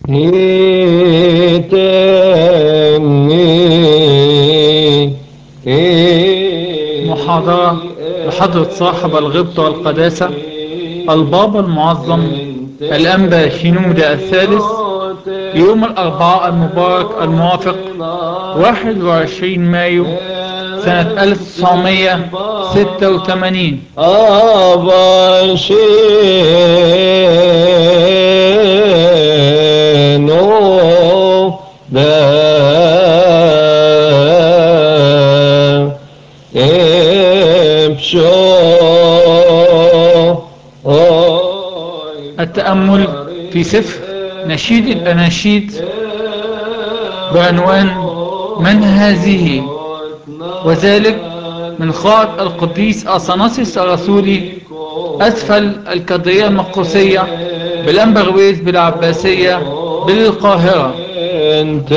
محاضرة لحضرة صاحب الغبطة والقداسة البابا المعظم الأنبا شنودة الثالث يوم الأربعاء المبارك الموافق 21 مايو سنة 1986 أبشينو دا إبشو التأمل في سفر نشيد الأناشيد بعنوان من هذه وذلك من خاط القديس أصناسيس الرسولي أسفل القضية المقدسية بالأنبغويز بالعباسية بالقاهرة انت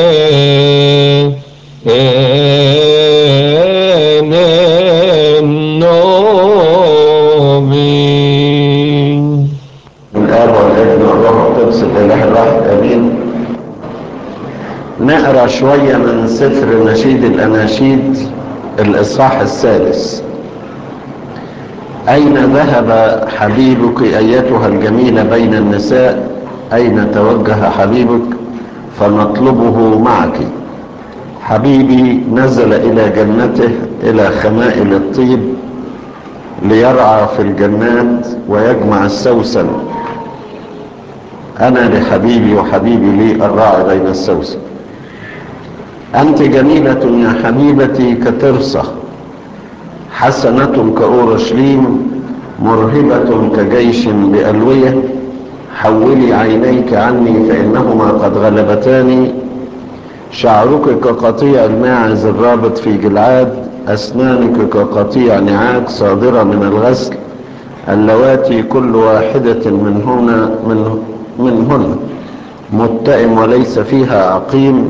النومين الآب والابن والروح القدس الإله الواحد آمين نقرا شوية من سفر نشيد الأناشيد الإصحاح الثالث أين ذهب حبيبك أيتها الجميلة بين النساء أين توجه حبيبك فنطلبه معك حبيبي نزل إلى جنته إلى خمائل الطيب ليرعى في الجنات ويجمع السوسن أنا لحبيبي وحبيبي لي الراعي بين السوسن أنت جميلة يا حبيبتي كترصة حسنة كأورشليم مرهبة كجيش بألوية حولي عينيك عني فإنهما قد غلبتاني شعرك كقطيع الماعز الرابط في جلعاد أسنانك كقطيع نعاج صادرة من الغسل اللواتي كل واحدة منهن من منهن متئم وليس فيها عقيم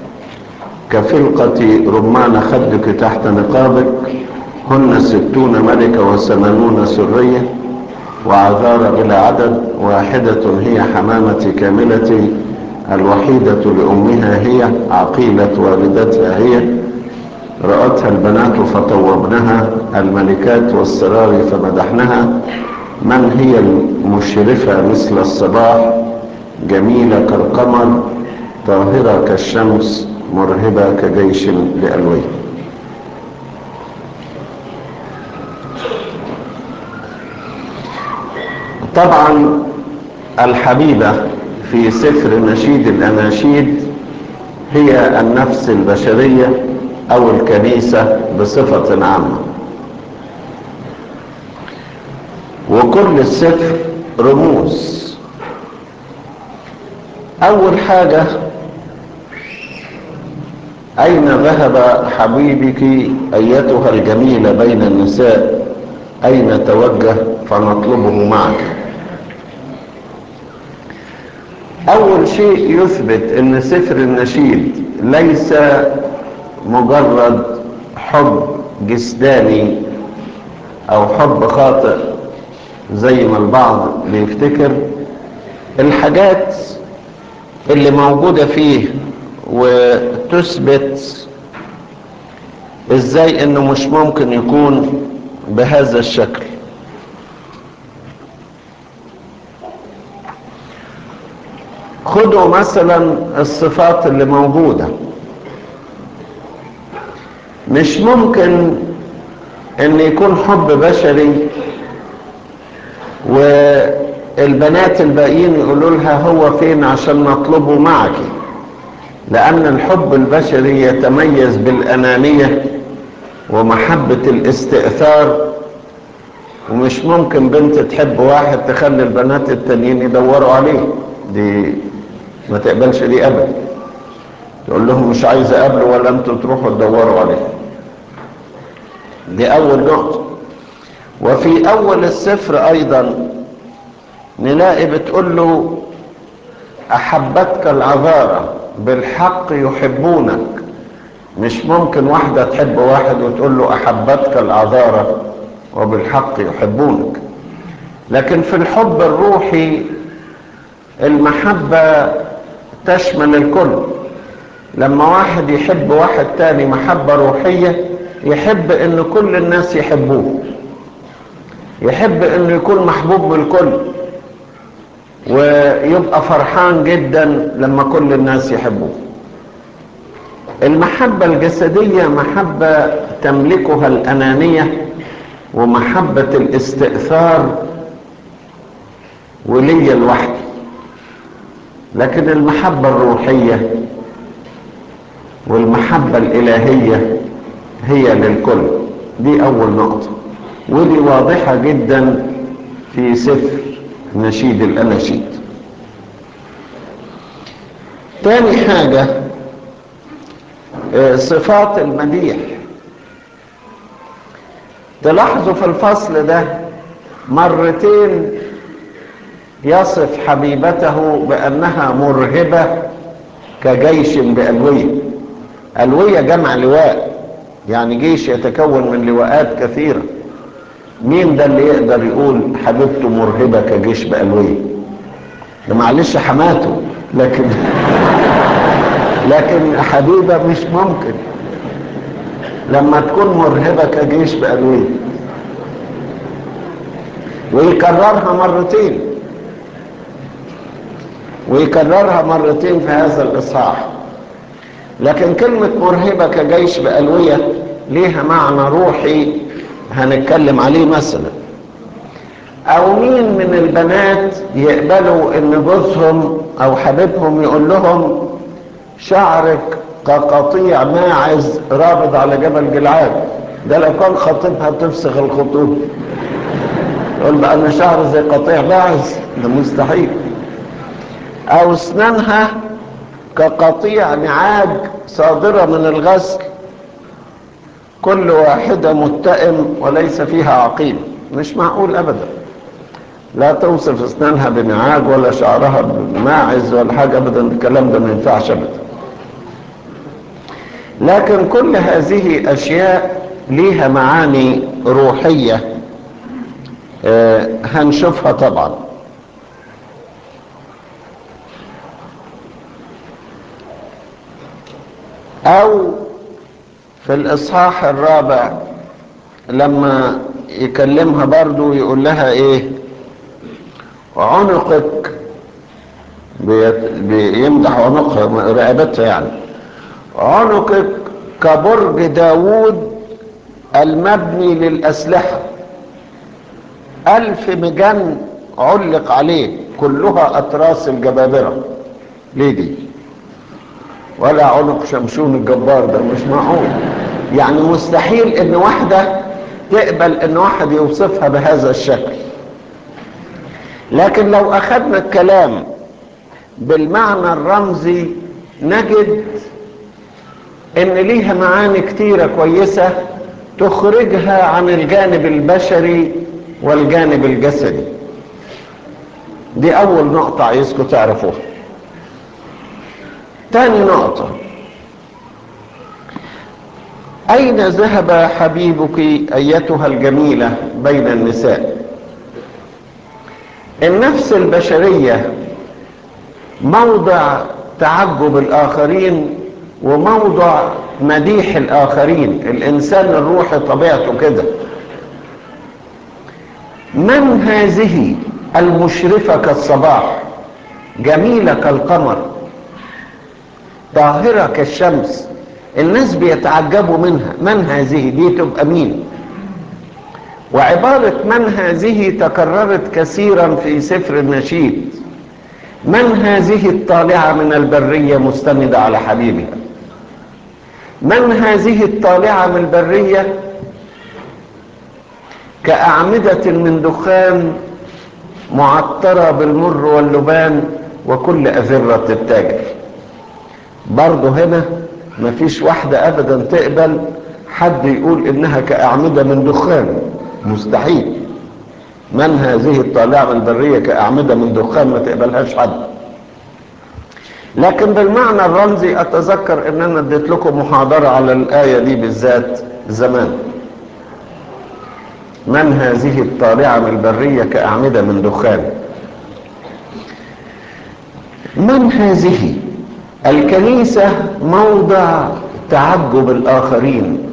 كفلقة رمان خدك تحت نقابك هن ستون ملكة وثمانون سرية وعذارى بلا عدد واحدة هي حمامتي كاملتي الوحيدة لأمها هي عقيلة والدتها هي رأتها البنات فطوبنها الملكات والسرار فمدحنها من هي المشرفة مثل الصباح جميلة كالقمر طاهرة كالشمس مرهبة كجيش لألويه طبعا الحبيبة في سفر نشيد الأناشيد هي النفس البشرية أو الكنيسة بصفة عامة وكل السفر رموز أول حاجة أين ذهب حبيبك أيتها الجميلة بين النساء أين توجه فنطلبه معك أول شيء يثبت أن سفر النشيد ليس مجرد حب جسداني أو حب خاطئ زي ما البعض بيفتكر الحاجات اللي موجودة فيه وتثبت ازاي انه مش ممكن يكون بهذا الشكل خدوا مثلا الصفات اللي موجودة مش ممكن ان يكون حب بشري والبنات الباقيين يقولوا لها هو فين عشان نطلبه معك لان الحب البشري يتميز بالانانية ومحبة الاستئثار ومش ممكن بنت تحب واحد تخلي البنات التانيين يدوروا عليه دي ما تقبلش دي ابدا تقول لهم مش عايز اقابله ولا انتوا تروحوا تدوروا عليه دي اول نقطة وفي اول السفر ايضا نلاقي بتقول له احبتك العذارى بالحق يحبونك مش ممكن واحدة تحب واحد وتقول له احبتك العذارى وبالحق يحبونك لكن في الحب الروحي المحبة تشمل الكل لما واحد يحب واحد تاني محبة روحية يحب ان كل الناس يحبوه يحب انه يكون محبوب من الكل ويبقى فرحان جدا لما كل الناس يحبوه المحبة الجسدية محبة تملكها الأنانية ومحبة الاستئثار ولي الوحي لكن المحبة الروحية والمحبة الإلهية هي للكل دي أول نقطة ودي واضحة جدا في سفر نشيد الأناشيد تاني حاجة صفات المديح تلاحظوا في الفصل ده مرتين يصف حبيبته بأنها مرهبة كجيش بألوية ألوية جمع لواء يعني جيش يتكون من لواءات كثيرة مين ده اللي يقدر يقول حبيبته مرهبة كجيش بألوية ده معلش حماته لكن لكن حبيبة مش ممكن لما تكون مرهبة كجيش بألوية ويكررها مرتين ويكررها مرتين في هذا الإصحاح لكن كلمة مرهبة كجيش بألوية ليها معنى روحي هنتكلم عليه مثلا او مين من البنات يقبلوا ان جوزهم او حبيبهم يقول لهم شعرك كقطيع ماعز رابض على جبل جلعاد ده لو كان خطيبها تفسخ الخطوب يقول بقى انا شعر زي قطيع ماعز ده مستحيل او اسنانها كقطيع نعاج صادرة من الغسل كل واحدة متئم وليس فيها عقيم مش معقول ابدا لا توصف اسنانها بنعاج ولا شعرها بماعز ولا حاجة ابدا الكلام ده ما ينفعش ابدا لكن كل هذه اشياء ليها معاني روحية آه هنشوفها طبعا او في الاصحاح الرابع لما يكلمها برضو يقول لها ايه عنقك بيمدح عنقها رقبتها يعني عنقك كبرج داوود المبني للأسلحة ألف مجن علق عليه كلها أطراس الجبابرة ليه دي ولا عنق شمشون الجبار ده مش معقول يعني مستحيل ان واحدة تقبل ان واحد يوصفها بهذا الشكل لكن لو اخذنا الكلام بالمعنى الرمزي نجد ان ليها معاني كتيرة كويسة تخرجها عن الجانب البشري والجانب الجسدي دي اول نقطة عايزكم تعرفوها تاني نقطة أين ذهب حبيبك أيتها الجميلة بين النساء النفس البشرية موضع تعجب الآخرين وموضع مديح الآخرين الإنسان الروحي طبيعته كده من هذه المشرفة كالصباح جميلة كالقمر طاهرة كالشمس الناس بيتعجبوا منها من هذه دي تبقى مين وعبارة من هذه تكررت كثيرا في سفر النشيد من هذه الطالعة من البرية مستندة على حبيبها من هذه الطالعة من البرية كأعمدة من دخان معطرة بالمر واللبان وكل أذرة التاجر برضه هنا مفيش واحدة أبدا تقبل حد يقول إنها كأعمدة من دخان مستحيل من هذه الطالعة من البرية كأعمدة من دخان ما تقبلهاش حد لكن بالمعنى الرمزي أتذكر إن أنا اديت لكم محاضرة على الآية دي بالذات زمان من هذه الطالعة من البرية كأعمدة من دخان من هذه الكنيسة موضع تعجب الآخرين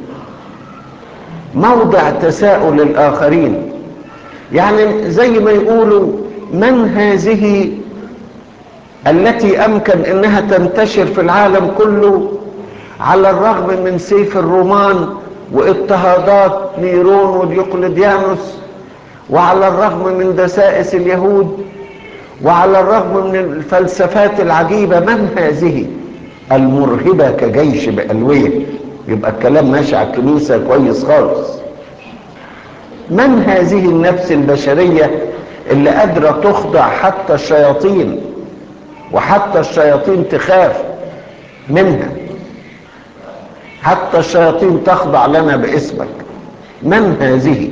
موضع تساؤل الآخرين يعني زي ما يقولوا من هذه التي أمكن أنها تنتشر في العالم كله على الرغم من سيف الرومان واضطهادات نيرون وديوقلديانوس وعلى الرغم من دسائس اليهود وعلى الرغم من الفلسفات العجيبة من هذه المرهبة كجيش بألوية يبقى الكلام ماشي على الكنيسة كويس خالص من هذه النفس البشرية اللي قادرة تخضع حتى الشياطين وحتى الشياطين تخاف منها حتى الشياطين تخضع لنا باسمك من هذه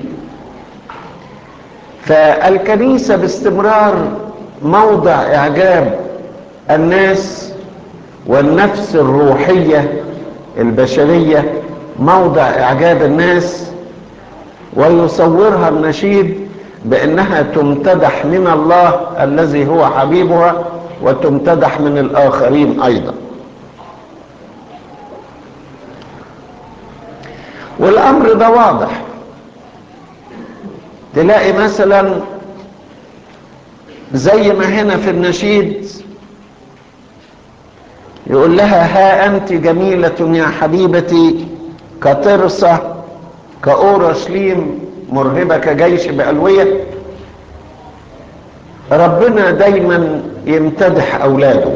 فالكنيسة باستمرار موضع إعجاب الناس والنفس الروحية البشرية موضع إعجاب الناس ويصورها النشيد بأنها تمتدح من الله الذي هو حبيبها وتمتدح من الآخرين أيضا والأمر ده واضح تلاقي مثلا زي ما هنا في النشيد يقول لها ها أنت جميلة يا حبيبتي كترسة كأورشليم مرهبة كجيش بألوية ربنا دايما يمتدح أولاده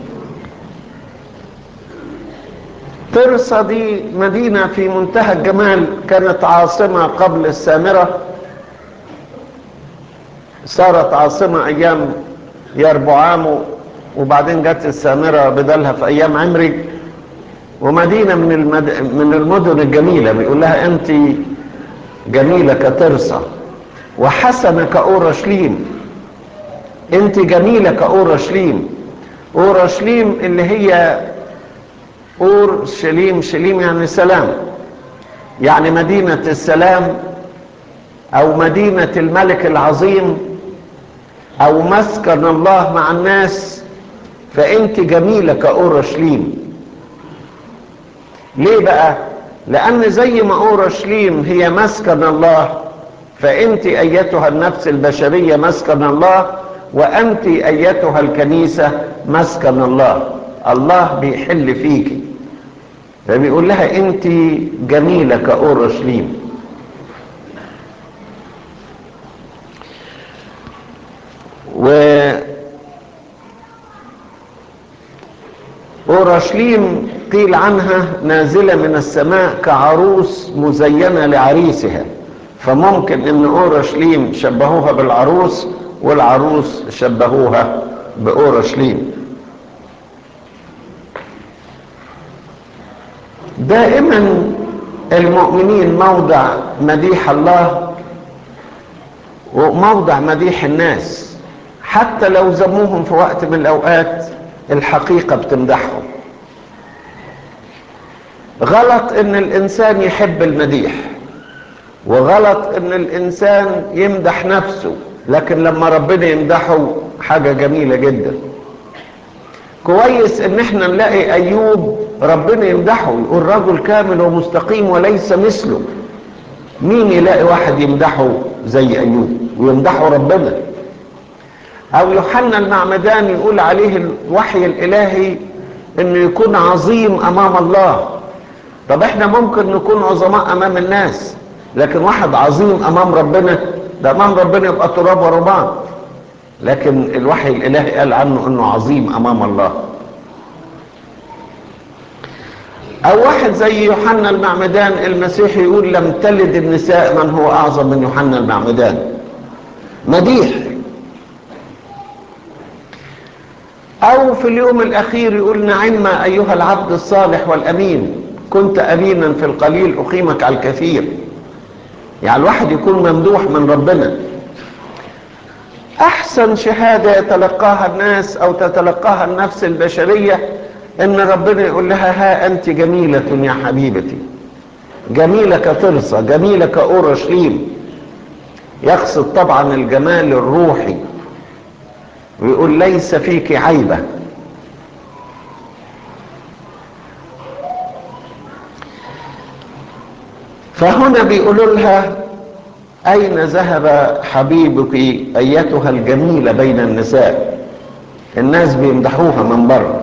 ترسا دي مدينة في منتهى الجمال كانت عاصمة قبل السامرة صارت عاصمة أيام يربعام وبعدين جت السامرة بدلها في أيام عمري ومدينة من, المد... من المدن الجميلة بيقول لها أنت جميلة كترسا وحسنة كأورشليم أنت جميلة كأورشليم أورشليم اللي هي أور شليم شليم يعني سلام يعني مدينة السلام أو مدينة الملك العظيم أو مسكن الله مع الناس فأنت جميلة كأورشليم ليه بقى؟ لأن زي ما أورشليم هي مسكن الله فأنت أيتها النفس البشرية مسكن الله وأنت أيتها الكنيسة مسكن الله الله بيحل فيك فبيقول لها أنت جميلة كأورشليم و أورشليم قيل عنها نازلة من السماء كعروس مزينة لعريسها فممكن ان أورشليم شبهوها بالعروس والعروس شبهوها بأورشليم دائما المؤمنين موضع مديح الله وموضع مديح الناس حتى لو ذموهم في وقت من الأوقات الحقيقة بتمدحهم غلط ان الانسان يحب المديح وغلط ان الانسان يمدح نفسه لكن لما ربنا يمدحه حاجة جميلة جدا كويس ان احنا نلاقي ايوب ربنا يمدحه يقول رجل كامل ومستقيم وليس مثله مين يلاقي واحد يمدحه زي ايوب ويمدحه ربنا او يوحنا المعمدان يقول عليه الوحي الالهي انه يكون عظيم امام الله طب احنا ممكن نكون عظماء امام الناس لكن واحد عظيم امام ربنا ده امام ربنا يبقى تراب ورمان لكن الوحي الالهي قال عنه انه عظيم امام الله او واحد زي يوحنا المعمدان المسيحي يقول لم تلد النساء من هو اعظم من يوحنا المعمدان مديح او في اليوم الاخير يقول نعم ايها العبد الصالح والامين كنت امينا في القليل اقيمك على الكثير يعني الواحد يكون ممدوح من ربنا احسن شهادة يتلقاها الناس او تتلقاها النفس البشرية ان ربنا يقول لها ها انت جميلة يا حبيبتي جميلة كترسة جميلة كأورشليم يقصد طبعا الجمال الروحي ويقول ليس فيك عيبة فهنا بيقولوا لها أين ذهب حبيبك أيتها الجميلة بين النساء الناس بيمدحوها من بره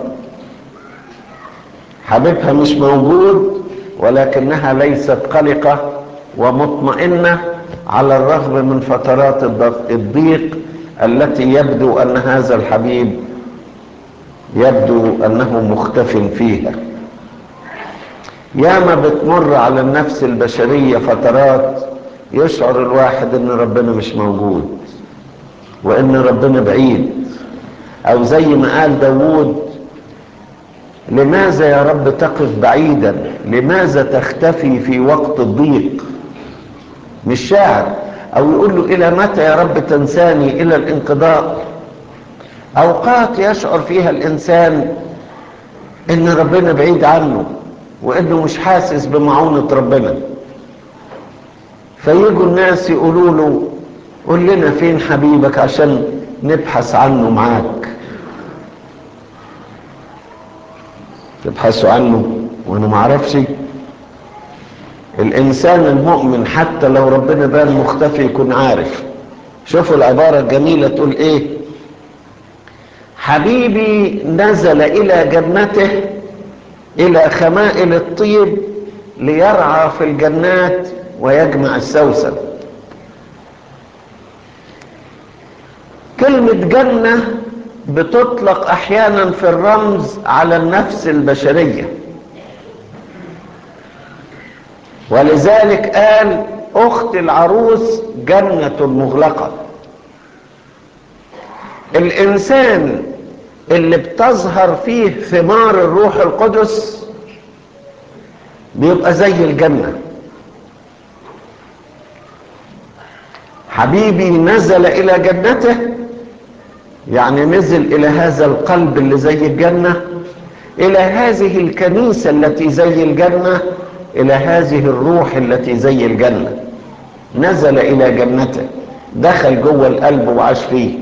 حبيبها مش موجود ولكنها ليست قلقة ومطمئنة على الرغم من فترات الضيق التي يبدو أن هذا الحبيب يبدو أنه مختف فيها ياما بتمر على النفس البشرية فترات يشعر الواحد ان ربنا مش موجود وان ربنا بعيد او زي ما قال داوود لماذا يا رب تقف بعيدا لماذا تختفي في وقت الضيق مش شاعر او يقول له الى متى يا رب تنساني الى الانقضاء اوقات يشعر فيها الانسان ان ربنا بعيد عنه وانه مش حاسس بمعونة ربنا فيجوا الناس يقولوا له قول لنا فين حبيبك عشان نبحث عنه معاك تبحثوا عنه وانا ما اعرفش الانسان المؤمن حتى لو ربنا بان مختفي يكون عارف شوفوا العبارة الجميلة تقول ايه حبيبي نزل الى جنته الى خمائل الطيب ليرعى في الجنات ويجمع السوسن كلمة جنة بتطلق احيانا في الرمز على النفس البشرية ولذلك قال اخت العروس جنة مغلقة الانسان اللي بتظهر فيه ثمار الروح القدس بيبقى زي الجنة حبيبي نزل الى جنته يعني نزل الى هذا القلب اللي زي الجنة الى هذه الكنيسة التي زي الجنة الى هذه الروح التي زي الجنة نزل الى جنته دخل جوه القلب وعاش فيه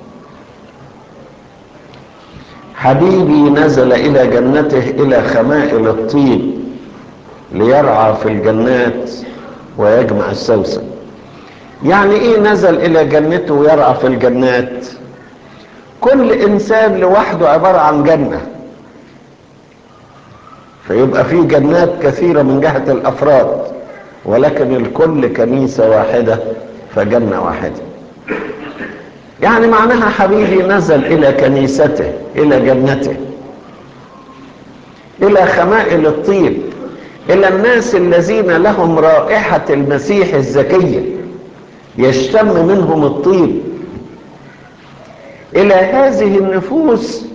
حبيبي نزل الى جنته الى خمائل الطيب ليرعى في الجنات ويجمع السوسن يعني ايه نزل الى جنته ويرعى في الجنات كل انسان لوحده عبارة عن جنة فيبقى في جنات كثيرة من جهة الافراد ولكن الكل كنيسة واحدة فجنة واحدة يعني معناها حبيبي نزل الى كنيسته الى جنته الى خمائل الطيب الى الناس الذين لهم رائحة المسيح الزكية يشتم منهم الطيب الى هذه النفوس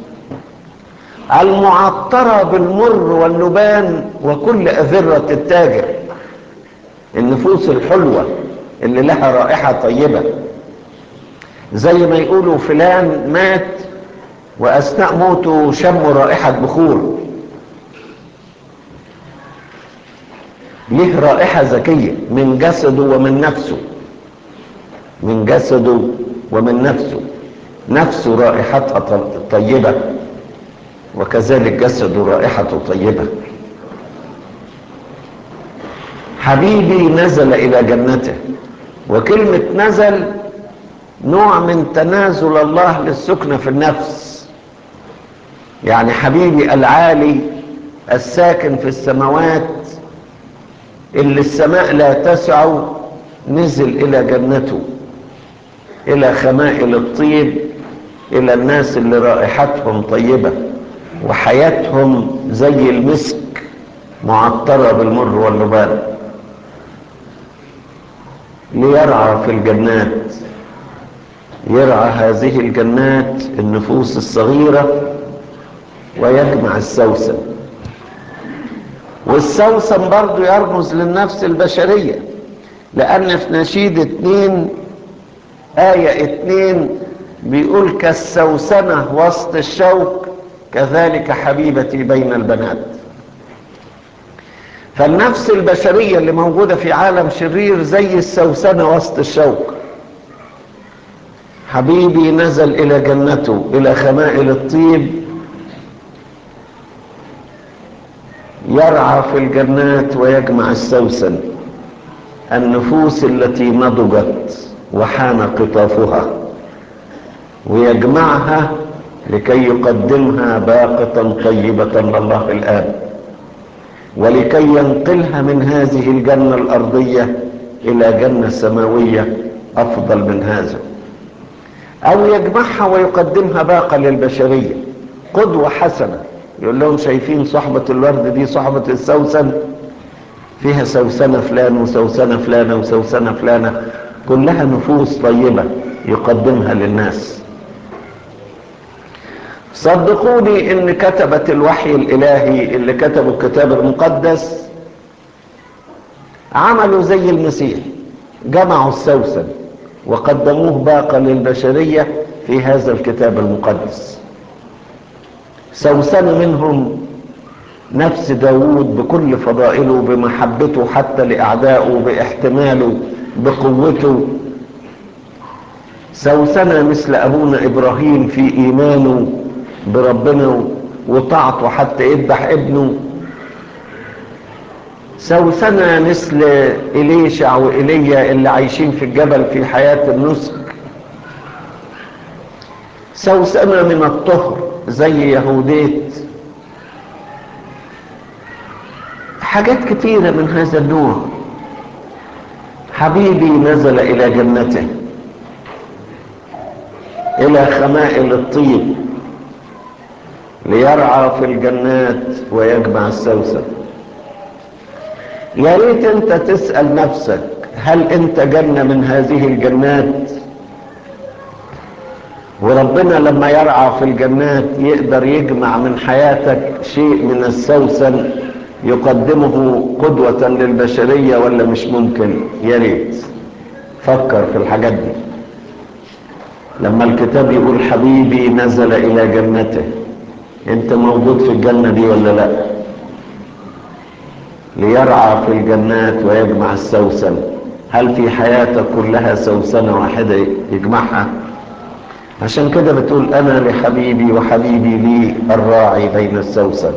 المعطرة بالمر واللبان وكل أذرة التاجر النفوس الحلوة اللي لها رائحة طيبة زي ما يقولوا فلان مات وأثناء موته شموا رائحة بخور ليه رائحة ذكية من جسده ومن نفسه من جسده ومن نفسه نفسه رائحتها طيبة وكذلك جسده رائحته طيبة حبيبي نزل إلى جنته وكلمة نزل نوع من تنازل الله للسكنة في النفس يعني حبيبي العالي الساكن في السماوات اللي السماء لا تسع نزل إلى جنته إلى خمائل الطيب إلى الناس اللي رائحتهم طيبة وحياتهم زي المسك معطرة بالمر واللبان ليرعى في الجنات يرعى هذه الجنات النفوس الصغيرة ويجمع السوسن والسوسن برضو يرمز للنفس البشرية لأن في نشيد اتنين آية اتنين بيقول كالسوسنة وسط الشوك كذلك حبيبتي بين البنات فالنفس البشرية اللي موجودة في عالم شرير زي السوسنة وسط الشوك حبيبي نزل إلى جنته إلى خمائل الطيب يرعى في الجنات ويجمع السوسن النفوس التي نضجت وحان قطافها ويجمعها لكي يقدمها باقة طيبة لله الآب ولكي ينقلها من هذه الجنة الأرضية إلى جنة سماوية أفضل من هذا أو يجمعها ويقدمها باقة للبشرية قدوة حسنة يقول لهم شايفين صحبة الورد دي صحبة السوسن فيها سوسنة فلان وسوسنة فلانة وسوسنة فلانة كلها نفوس طيبة يقدمها للناس صدقوني ان كتبة الوحي الالهي اللي كتبوا الكتاب المقدس عملوا زي المسيح جمعوا السوسن وقدموه باقة للبشرية في هذا الكتاب المقدس سوسن منهم نفس داود بكل فضائله بمحبته حتى لأعدائه باحتماله بقوته سوسنة مثل أبونا إبراهيم في إيمانه بربنا وطاعته حتى يذبح ابنه سوسنة مثل إليشع وإيليا اللي عايشين في الجبل في حياة النسك سوسنة من الطهر زي يهوديت حاجات كتيرة من هذا النوع حبيبي نزل إلى جنته إلى خمائل الطيب ليرعى في الجنات ويجمع السوسن يا ريت انت تسأل نفسك هل انت جنة من هذه الجنات وربنا لما يرعى في الجنات يقدر يجمع من حياتك شيء من السوسن يقدمه قدوة للبشرية ولا مش ممكن يا ريت فكر في الحاجات دي لما الكتاب يقول حبيبي نزل الى جنته انت موجود في الجنة دي ولا لا ليرعى في الجنات ويجمع السوسن هل في حياتك كلها سوسنة واحدة يجمعها عشان كده بتقول انا لحبيبي وحبيبي لي الراعي بين السوسن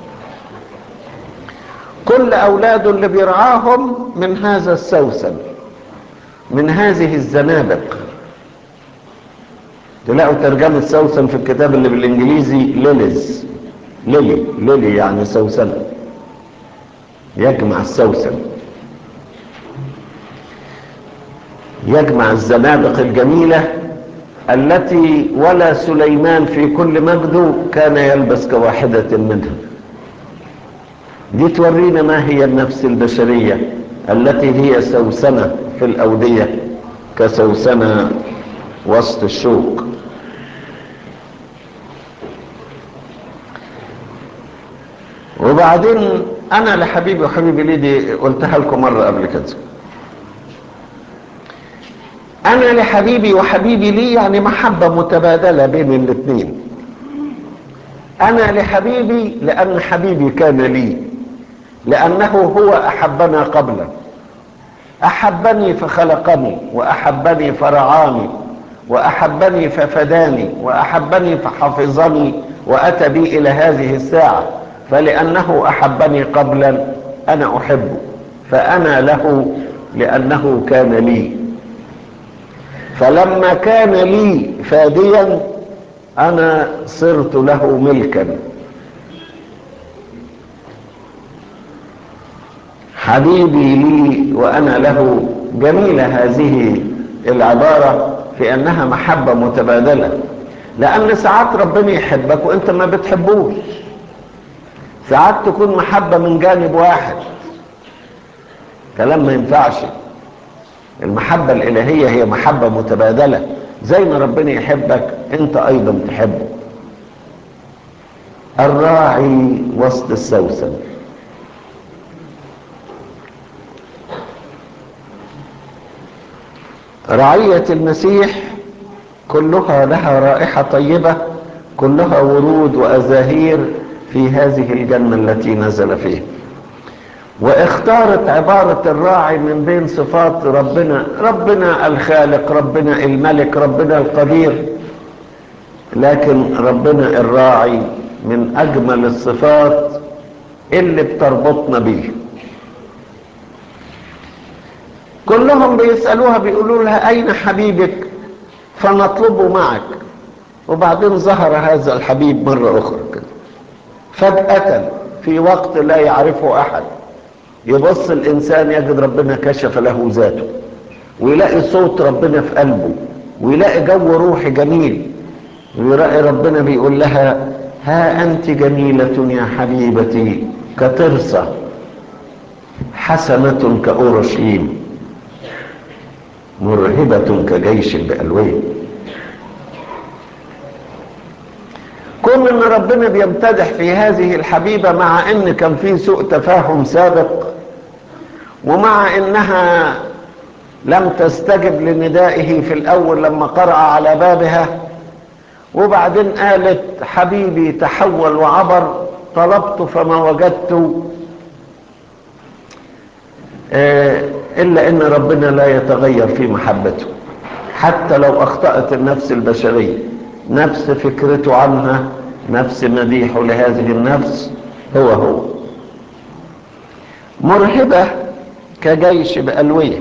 كل اولاده اللي بيرعاهم من هذا السوسن من هذه الزنابق تلاقوا ترجمة سوسن في الكتاب اللي بالانجليزي ليليز ليلي ليلي يعني سوسنة يجمع السوسن يجمع الزنابق الجميلة التي ولا سليمان في كل مجده كان يلبس كواحدة منها دي تورينا ما هي النفس البشرية التي هي سوسنة في الأودية كسوسنة وسط الشوك وبعدين انا لحبيبي وحبيبي لي دي قلتها لكم مرة قبل كده انا لحبيبي وحبيبي لي يعني محبة متبادلة بين الاثنين انا لحبيبي لان حبيبي كان لي لانه هو احبنا قبلا احبني فخلقني واحبني فرعاني واحبني ففداني واحبني فحفظني واتى بي الى هذه الساعه فلانه احبني قبلا انا احبه فانا له لانه كان لي فلما كان لي فاديا انا صرت له ملكا حبيبي لي وانا له جميله هذه العباره في انها محبه متبادله لان ساعات ربنا يحبك وانت ما بتحبوش ساعات تكون محبه من جانب واحد كلام ما ينفعش المحبه الالهيه هي محبه متبادله زي ما ربنا يحبك انت ايضا تحبه الراعي وسط السوسن رعية المسيح كلها لها رائحة طيبة كلها ورود وأزاهير في هذه الجنة التي نزل فيها واختارت عبارة الراعي من بين صفات ربنا ربنا الخالق ربنا الملك ربنا القدير لكن ربنا الراعي من أجمل الصفات اللي بتربطنا بيه كلهم بيسألوها بيقولوا لها أين حبيبك فنطلبه معك وبعدين ظهر هذا الحبيب مرة أخرى كده فجأة في وقت لا يعرفه أحد يبص الإنسان يجد ربنا كشف له ذاته ويلاقي صوت ربنا في قلبه ويلاقي جو روحي جميل ويلاقي ربنا بيقول لها ها أنت جميلة يا حبيبتي كترسة حسنة كأورشليم مرهبة كجيش بألوان كون ان ربنا بيمتدح في هذه الحبيبة مع ان كان في سوء تفاهم سابق ومع انها لم تستجب لندائه في الاول لما قرأ على بابها وبعدين قالت حبيبي تحول وعبر طلبت فما وجدت إلا أن ربنا لا يتغير في محبته حتى لو أخطأت النفس البشرية نفس فكرته عنها نفس مديحه لهذه النفس هو هو مرهبة كجيش بألوية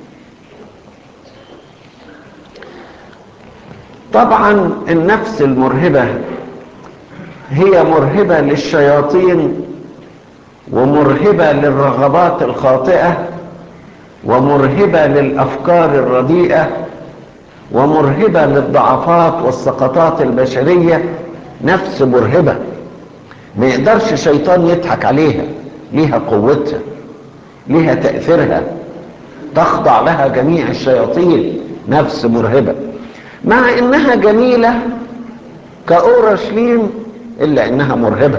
طبعا النفس المرهبة هي مرهبة للشياطين ومرهبة للرغبات الخاطئة ومرهبة للأفكار الرديئة ومرهبة للضعفات والسقطات البشرية نفس مرهبة ما يقدرش شيطان يضحك عليها ليها قوتها ليها تأثيرها تخضع لها جميع الشياطين نفس مرهبة مع انها جميلة كأورشليم الا انها مرهبة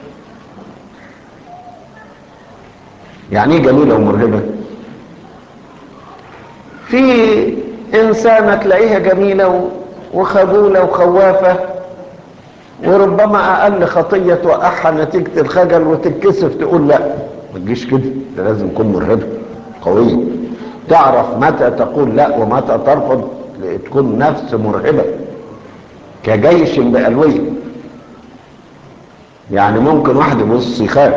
يعني ايه جميلة ومرهبة في انسانة تلاقيها جميلة وخجولة وخوافة وربما اقل خطية توقعها نتيجة الخجل وتتكسف تقول لا ما تجيش كده ده لازم تكون مرهبة قوية تعرف متى تقول لا ومتى ترفض تكون نفس مرهبة كجيش بألوية يعني ممكن واحد يبص يخاف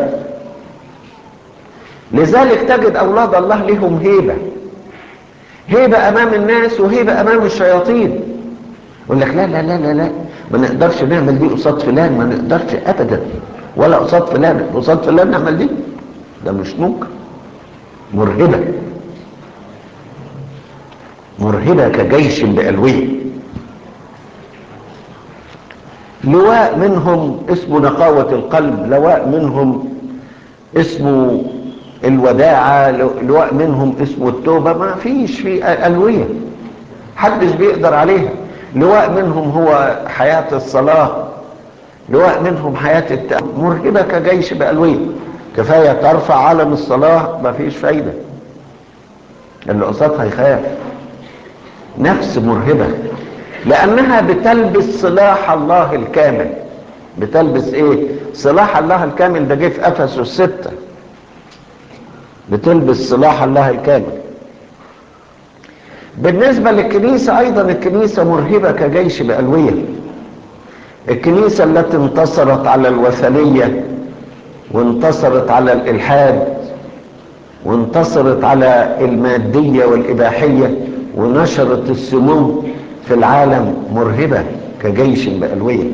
لذلك تجد أولاد الله لهم هيبة هيبة أمام الناس وهيبة أمام الشياطين يقول لك لا لا لا لا لا ما نقدرش نعمل دي قصاد فلان ما نقدرش أبدا ولا قصاد فلان قصاد فلان نعمل دي ده مش ممكن مرهبة مرهبة كجيش بألوية لواء منهم اسمه نقاوة القلب لواء منهم اسمه الوداعة لواء منهم اسمه التوبة ما فيش في ألوية حدش بيقدر عليها لواء منهم هو حياة الصلاة لواء منهم حياة التأمل مرهبة كجيش بألوية كفاية ترفع علم الصلاة ما فيش فايدة اللي قصادها يخاف نفس مرهبة لأنها بتلبس صلاح الله الكامل بتلبس ايه صلاح الله الكامل ده جه في أفسس الستة بتلبس صلاح الله الكامل بالنسبة للكنيسة أيضا الكنيسة مرهبة كجيش بألوية الكنيسة التي انتصرت على الوثنية وانتصرت على الإلحاد وانتصرت على المادية والإباحية ونشرت السموم في العالم مرهبة كجيش بألوية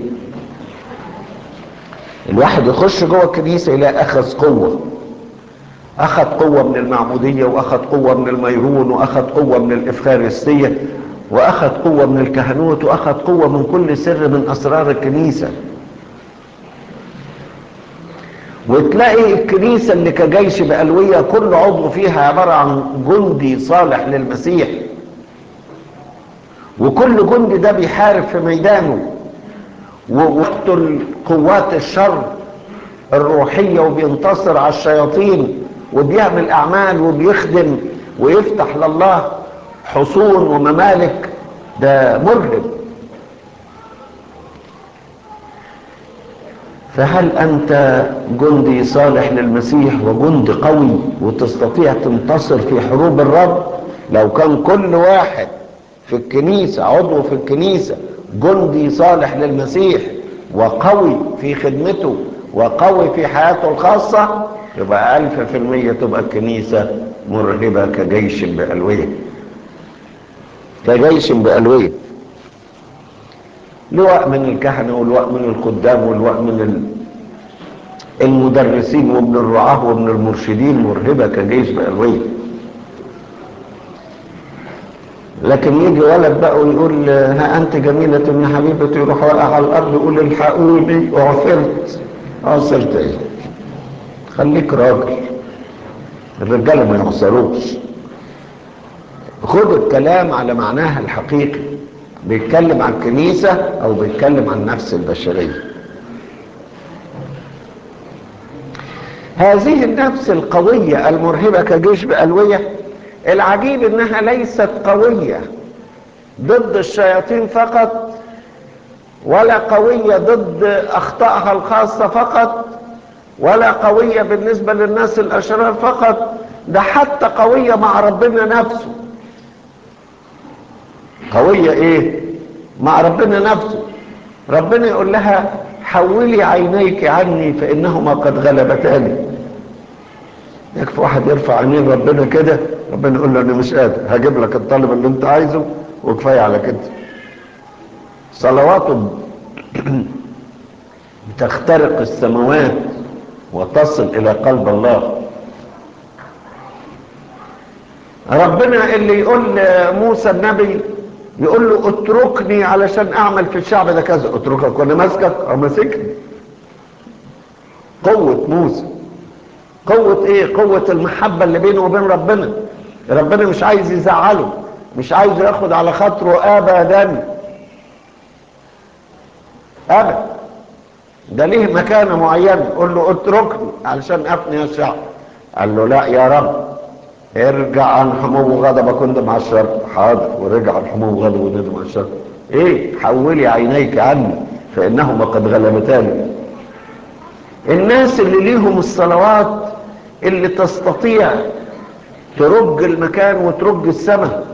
الواحد يخش جوه الكنيسة يلاقي أخذ قوة أخذ قوة من المعمودية وأخذ قوة من الميرون وأخذ قوة من الإفخارستية وأخذ قوة من الكهنوت وأخذ قوة من كل سر من أسرار الكنيسة وتلاقي الكنيسة اللي كجيش بألوية كل عضو فيها عبارة عن جندي صالح للمسيح وكل جندي ده بيحارب في ميدانه ويقتل قوات الشر الروحية وبينتصر على الشياطين وبيعمل أعمال وبيخدم ويفتح لله حصون وممالك ده مرهب فهل أنت جندي صالح للمسيح وجند قوي وتستطيع تنتصر في حروب الرب لو كان كل واحد في الكنيسة عضو في الكنيسة جندي صالح للمسيح وقوي في خدمته وقوي في حياته الخاصة يبقى ألف في المية تبقى الكنيسة مرهبة كجيش بألوية كجيش بألوية لواء من الكهنة ولواء من الخدام ولواء من ال- المدرسين ومن الرعاة ومن المرشدين مرهبة كجيش بألوية لكن يجي ولد بقى ويقول ها أنت جميلة يا حبيبتي يروح واقع على الأرض يقول الحقوني وعثرت عثرت إيه خليك راجل الرجالة ما يعصروش خد الكلام على معناها الحقيقي بيتكلم عن الكنيسة أو بيتكلم عن نفس البشرية هذه النفس القوية المرهبة كجيش بألوية العجيب انها ليست قوية ضد الشياطين فقط ولا قوية ضد اخطائها الخاصة فقط ولا قوية بالنسبة للناس الاشرار فقط ده حتى قوية مع ربنا نفسه قوية ايه مع ربنا نفسه ربنا يقول لها حولي عينيك عني فانهما قد غلبتاني يكفي واحد يرفع عينين ربنا كده ربنا يقول له انا مش قادر هجيب لك الطلب اللي انت عايزه وكفايه على كده صلواته تخترق السماوات وتصل الى قلب الله ربنا اللي يقول موسى النبي يقول له اتركني علشان اعمل في الشعب ده كذا اتركك وانا ماسكك او ماسكني قوة موسى قوة ايه قوة المحبة اللي بينه وبين ربنا ربنا مش عايز يزعله مش عايز ياخد على خاطره ابدا ابدا ده ليه مكانة معينة قول له اتركني علشان افني الشعب قال له لا يا رب ارجع عن حمو غضبك كنت مع الشر حاضر ورجع عن حمو غضبه وندم مع الشر ايه حولي عينيك عني فانهما قد غلبتاني الناس اللي ليهم الصلوات اللي تستطيع ترج المكان وترج السماء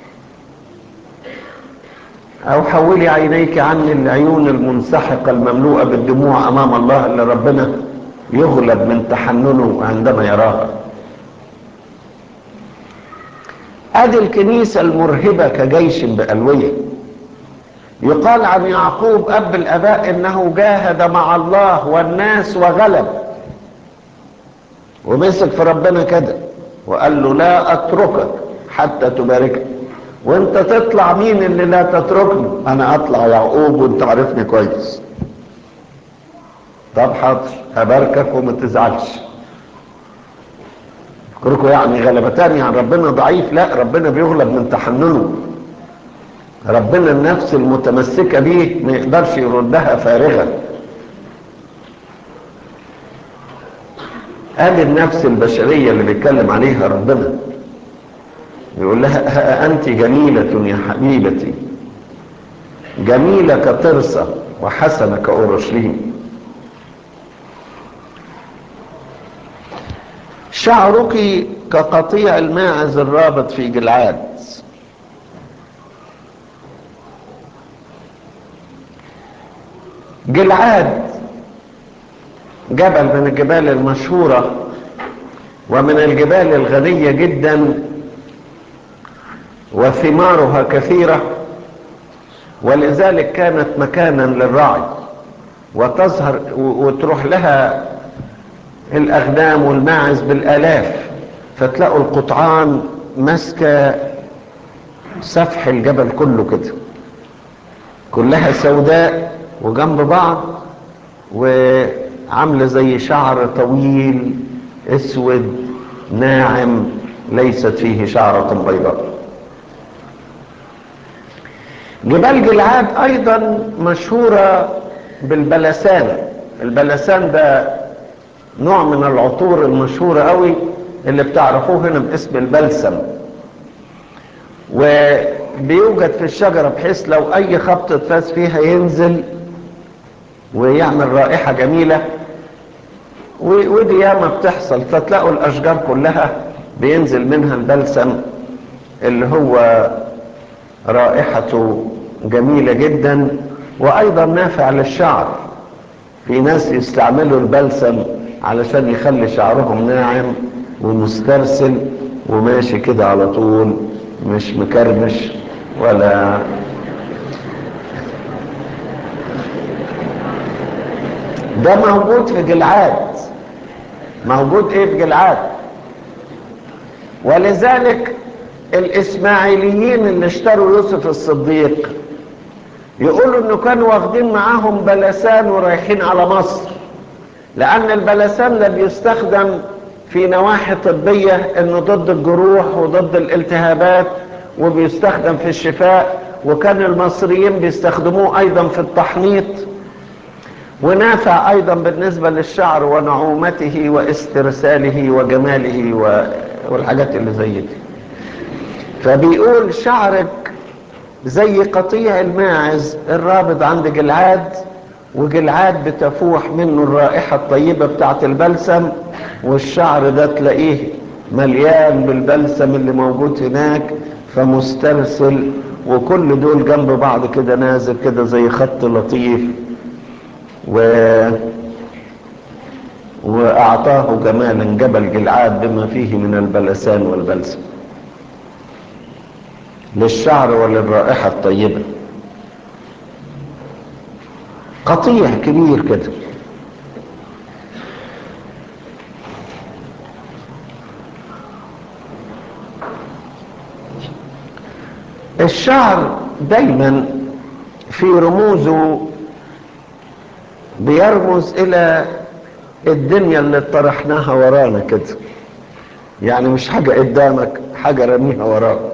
او حولي عينيك عني العيون المنسحقة المملوءة بالدموع امام الله اللي ربنا يغلب من تحننه عندما يراها ادي الكنيسة المرهبة كجيش بألوية يقال عن يعقوب اب الاباء انه جاهد مع الله والناس وغلب ومسك في ربنا كده وقال له لا اتركك حتى تباركني وانت تطلع مين اللي لا تتركني انا اطلع يعقوب وانت عارفني كويس طب حاضر هباركك وما تزعلش فكركم يعني غلبتان يعني ربنا ضعيف لا ربنا بيغلب من تحننه ربنا النفس المتمسكة بيه ما يقدرش يردها فارغة ادي النفس البشرية اللي بيتكلم عليها ربنا يقول لها ها أنت جميلة يا حبيبتي جميلة كترسة وحسنة كأورشليم شعرك كقطيع الماعز الرابط في جلعاد جلعاد جبل من الجبال المشهورة ومن الجبال الغنية جدا وثمارها كثيرة ولذلك كانت مكانا للرعي وتظهر وتروح لها الأغنام والماعز بالآلاف فتلاقوا القطعان ماسكة سفح الجبل كله كده كلها سوداء وجنب بعض وعاملة زي شعر طويل اسود ناعم ليست فيه شعرة بيضاء جبال جلعاد ايضا مشهورة بالبلسان البلسان ده نوع من العطور المشهورة قوي اللي بتعرفوه هنا باسم البلسم وبيوجد في الشجرة بحيث لو اي خبطة فاس فيها ينزل ويعمل رائحة جميلة ودي ياما بتحصل فتلاقوا الاشجار كلها بينزل منها البلسم اللي هو رائحته جميلة جدا وايضا نافع للشعر في ناس يستعملوا البلسم علشان يخلي شعرهم ناعم ومسترسل وماشي كده على طول مش مكرمش ولا ده موجود في جلعاد موجود ايه في جلعاد ولذلك الاسماعيليين اللي اشتروا يوسف الصديق يقولوا انه كانوا واخدين معاهم بلسان ورايحين على مصر لان البلسان ده بيستخدم في نواحي طبية انه ضد الجروح وضد الالتهابات وبيستخدم في الشفاء وكان المصريين بيستخدموه ايضا في التحنيط ونافع ايضا بالنسبة للشعر ونعومته واسترساله وجماله والحاجات اللي زي دي فبيقول شعرك زي قطيع الماعز الرابط عند جلعاد وجلعاد بتفوح منه الرائحة الطيبة بتاعت البلسم والشعر ده تلاقيه مليان بالبلسم اللي موجود هناك فمسترسل وكل دول جنب بعض كده نازل كده زي خط لطيف و وأعطاه جمالا جبل جلعاد بما فيه من البلسان والبلسم للشعر وللرائحة الطيبة قطيع كبير كده الشعر دايما في رموزه بيرمز الى الدنيا اللي طرحناها ورانا كده يعني مش حاجة قدامك حاجة رميها وراك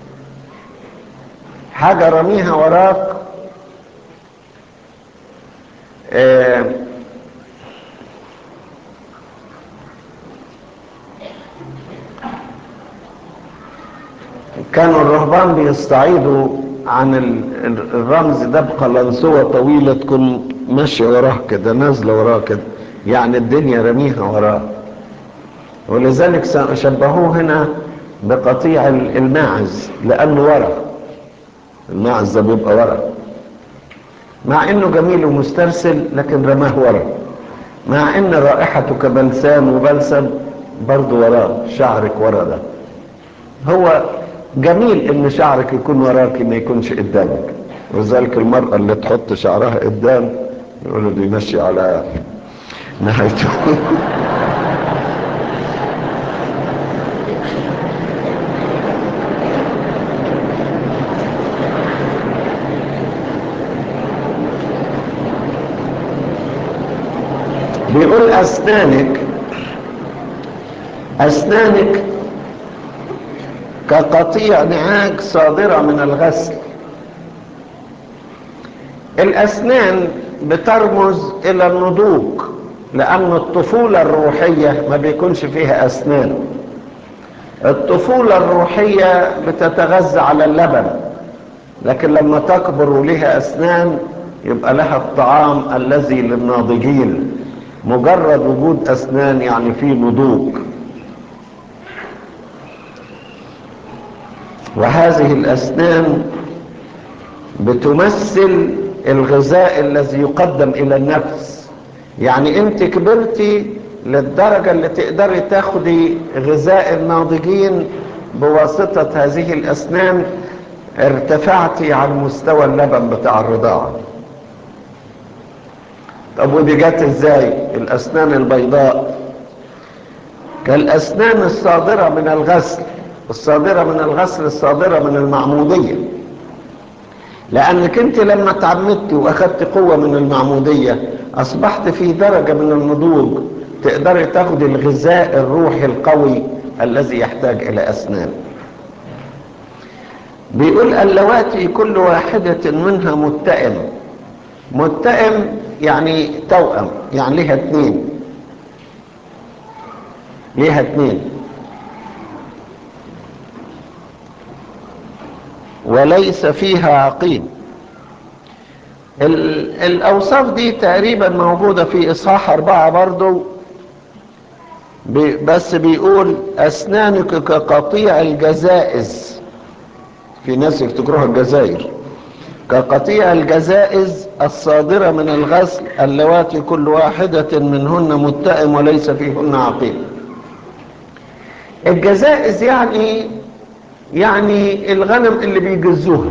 حاجة رميها وراك آه كانوا الرهبان بيستعيدوا عن الرمز ده بقلنسوة طويلة تكون ماشية وراه كده نازلة وراه كده يعني الدنيا رميها وراه ولذلك شبهوه هنا بقطيع الماعز لأنه ورا الماعز ده بيبقى ورا مع انه جميل ومسترسل لكن رماه ورا مع ان رائحته كبلسان وبلسم برضه وراه شعرك ورا ده هو جميل ان شعرك يكون وراك ما يكونش قدامك وذلك المرأة اللي تحط شعرها قدام يقولوا دي ماشي على نهايته بيقول أسنانك أسنانك كقطيع نعاج صادرة من الغسل الأسنان بترمز إلى النضوج لأن الطفولة الروحية ما بيكونش فيها أسنان الطفولة الروحية بتتغذى على اللبن لكن لما تكبر ولها أسنان يبقى لها الطعام الذي للناضجين مجرد وجود أسنان يعني فيه نضوج وهذه الأسنان بتمثل الغذاء الذي يقدم إلى النفس يعني أنت كبرتي للدرجة اللي تقدري تاخدي غذاء الناضجين بواسطة هذه الأسنان ارتفعتي عن مستوى اللبن بتاع الرضاعة طب ودي جت ازاي الأسنان البيضاء كالأسنان الصادرة من الغسل الصادرة من الغسل الصادرة من المعمودية لأنك أنت لما تعمدت وأخذت قوة من المعمودية أصبحت في درجة من النضوج تقدري تاخد الغذاء الروحي القوي الذي يحتاج إلى أسنان بيقول اللواتي كل واحدة منها متئم متئم يعني توأم يعني ليها اتنين ليها اتنين وليس فيها عقيم الأوصاف دي تقريبا موجودة في إصحاح أربعة برضو بس بيقول أسنانك كقطيع الجزائز في ناس يفتكروها الجزائر كقطيع الجزائز الصادرة من الغسل اللواتي كل واحدة منهن متئم وليس فيهن عقيم الجزائز يعني يعني الغنم اللي بيجزوها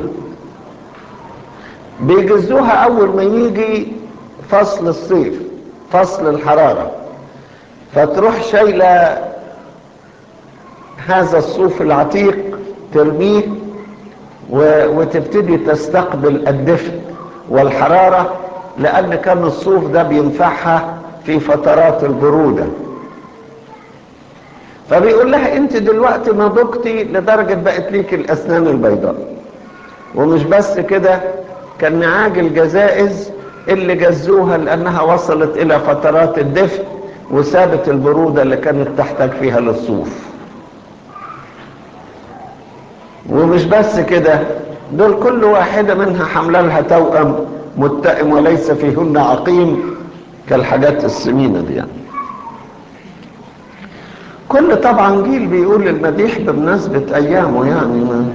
بيجزوها اول ما يجي فصل الصيف فصل الحرارة فتروح شايلة هذا الصوف العتيق ترميه و- وتبتدي تستقبل الدفء والحرارة لأن كان الصوف ده بينفعها في فترات البرودة فبيقول لها انت دلوقتي نضجتي لدرجة بقت ليك الأسنان البيضاء ومش بس كده كان نعاج الجزائز اللي جزوها لأنها وصلت إلى فترات الدفء وسابت البرودة اللي كانت تحتاج فيها للصوف ومش بس كده دول كل واحدة منها حملة لها توأم متئم وليس فيهن عقيم كالحاجات السمينة دي يعني كل طبعا جيل بيقول المديح بمناسبة أيامه يعني ما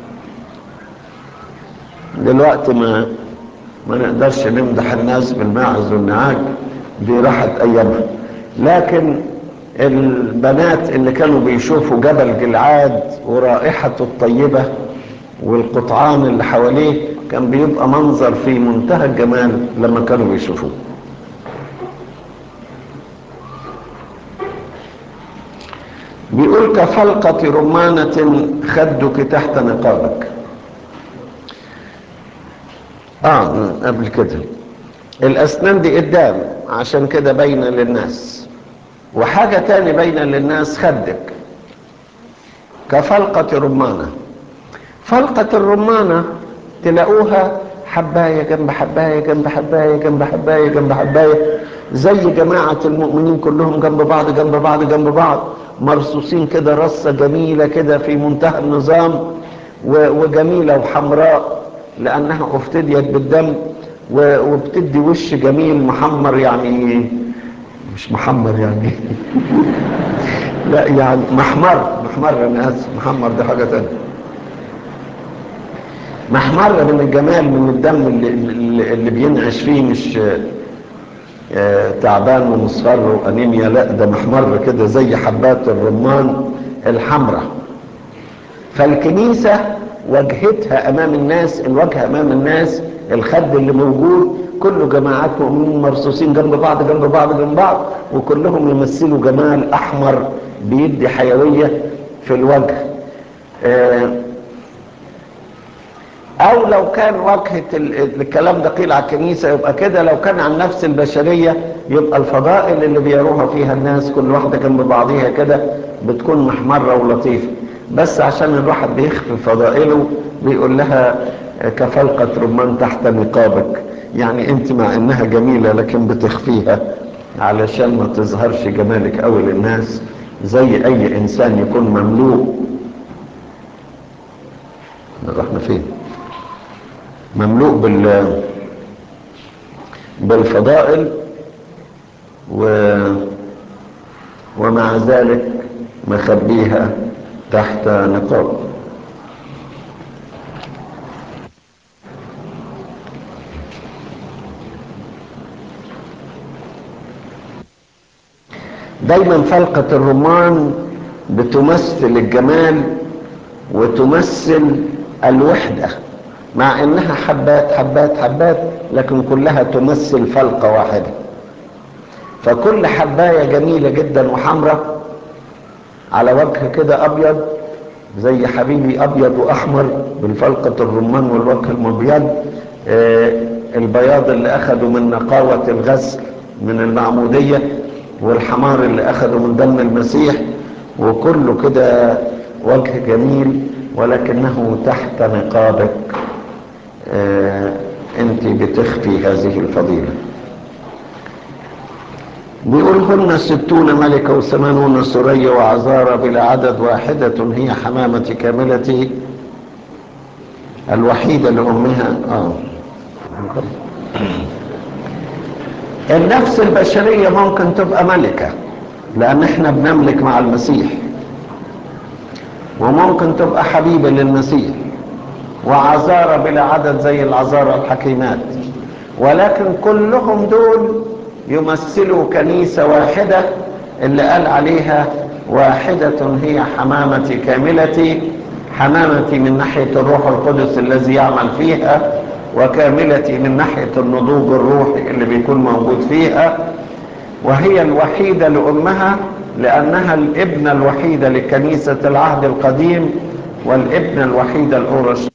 دلوقتي ما ما نقدرش نمدح الناس بالماعز والنعاج دي راحت أيامها لكن البنات اللي كانوا بيشوفوا جبل جلعاد ورائحته الطيبة والقطعان اللي حواليه كان بيبقى منظر في منتهى الجمال لما كانوا بيشوفوه بيقول كفلقة رمانة خدك تحت نقابك اه قبل كده الاسنان دي قدام عشان كده باينه للناس وحاجه تاني باينه للناس خدك كفلقه رمانه فلقه الرمانه تلاقوها حبايه جنب حبايه جنب حبايه جنب حبايه جنب حبايه زي جماعه المؤمنين كلهم جنب بعض جنب بعض جنب بعض مرصوصين كده رصه جميله كده في منتهى النظام و- وجميله وحمراء لانها افتديت بالدم و- وبتدي وش جميل محمر يعني مش محمر يعني لا يعني محمر محمر انا اسف محمر ده حاجه تانية محمر من الجمال من الدم اللي, اللي, اللي بينعش فيه مش آه، تعبان ومصفر وانيميا لا ده محمر كده زي حبات الرمان الحمراء فالكنيسة وجهتها أمام الناس الوجه أمام الناس الخد اللي موجود كله جماعات مؤمنين مرصوصين جنب بعض جنب بعض جنب بعض وكلهم يمثلوا جمال أحمر بيدي حيوية في الوجه آه، أو لو كان وجهة ال- الكلام ده قيل على الكنيسة يبقى كده لو كان عن نفس البشرية يبقى الفضائل اللي بيروها فيها الناس كل واحدة جنب بعضيها كده بتكون محمرة ولطيفة بس عشان الواحد بيخفي فضائله بيقول لها كفلقة رمان تحت نقابك يعني انت مع انها جميلة لكن بتخفيها علشان ما تظهرش جمالك قوي للناس زي اي انسان يكون مملوء رحنا فين مملوء بال بالفضائل و ومع ذلك مخبيها تحت نقاب دايما فلقة الرمان بتمثل الجمال وتمثل الوحدة مع انها حبات حبات حبات لكن كلها تمثل فلقة واحدة فكل حباية جميلة جدا وحمراء على وجه كده ابيض زي حبيبي ابيض واحمر بالفلقة الرمان والوجه المبيض آه البياض اللي اخده من نقاوة الغسل من المعمودية والحمار اللي اخده من دم المسيح وكله كده وجه جميل ولكنه تحت نقابك آه انت بتخفي هذه الفضيلة بيقول هن ستون ملكة وثمانون سرية وعذارى بلا عدد واحدة هي حمامة كاملتي الوحيدة لأمها آه. النفس البشرية ممكن تبقى ملكة لأن احنا بنملك مع المسيح وممكن تبقى حبيبة للمسيح وعذارى بلا عدد زي العذارى الحكيمات ولكن كلهم دول يمثلوا كنيسة واحدة اللي قال عليها واحدة هي حمامتي كاملتي حمامتي من ناحية الروح القدس الذي يعمل فيها وكاملتي من ناحية النضوج الروحي اللي بيكون موجود فيها وهي الوحيدة لأمها لأنها الابنة الوحيدة لكنيسة العهد القديم والابنة الوحيدة الأورش